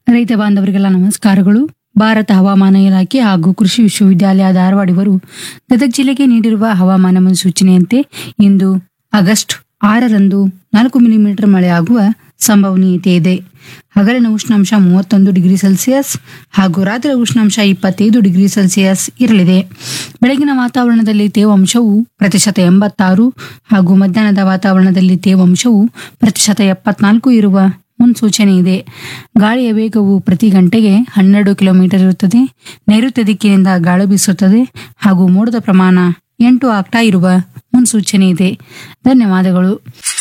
ರೈತ ಬಾಂಧವರಿಗೆಲ್ಲ ನಮಸ್ಕಾರಗಳು ಭಾರತ ಹವಾಮಾನ ಇಲಾಖೆ ಹಾಗೂ ಕೃಷಿ ವಿಶ್ವವಿದ್ಯಾಲಯ ಧಾರವಾಡ ಇವರು ಗದಗ ಜಿಲ್ಲೆಗೆ ನೀಡಿರುವ ಹವಾಮಾನ ಮುನ್ಸೂಚನೆಯಂತೆ ಇಂದು ಆಗಸ್ಟ್ ಆರರಂದು ನಾಲ್ಕು ಮಿಲಿಮೀಟರ್ ಮಳೆಯಾಗುವ ಸಂಭವನೀಯತೆ ಇದೆ ಹಗಲಿನ ಉಷ್ಣಾಂಶ ಮೂವತ್ತೊಂದು ಡಿಗ್ರಿ ಸೆಲ್ಸಿಯಸ್ ಹಾಗೂ ರಾತ್ರಿ ಉಷ್ಣಾಂಶ ಇಪ್ಪತ್ತೈದು ಡಿಗ್ರಿ ಸೆಲ್ಸಿಯಸ್ ಇರಲಿದೆ ಬೆಳಗಿನ ವಾತಾವರಣದಲ್ಲಿ ತೇವಾಂಶವು ಪ್ರತಿಶತ ಎಂಬತ್ತಾರು ಹಾಗೂ ಮಧ್ಯಾಹ್ನದ ವಾತಾವರಣದಲ್ಲಿ ತೇವಾಂಶವು ಪ್ರತಿಶತ ಎಪ್ಪತ್ನಾಲ್ಕು ಇರುವ ಮುನ್ಸೂಚನೆ ಇದೆ ಗಾಳಿಯ ವೇಗವು ಪ್ರತಿ ಗಂಟೆಗೆ ಹನ್ನೆರಡು ಕಿಲೋಮೀಟರ್ ಇರುತ್ತದೆ ನೈಋತ್ಯ ದಿಕ್ಕಿನಿಂದ ಗಾಳಿ ಬೀಸುತ್ತದೆ ಹಾಗೂ ಮೋಡದ ಪ್ರಮಾಣ ಎಂಟು ಆಗ್ತಾ ಇರುವ ಮುನ್ಸೂಚನೆ ಇದೆ ಧನ್ಯವಾದಗಳು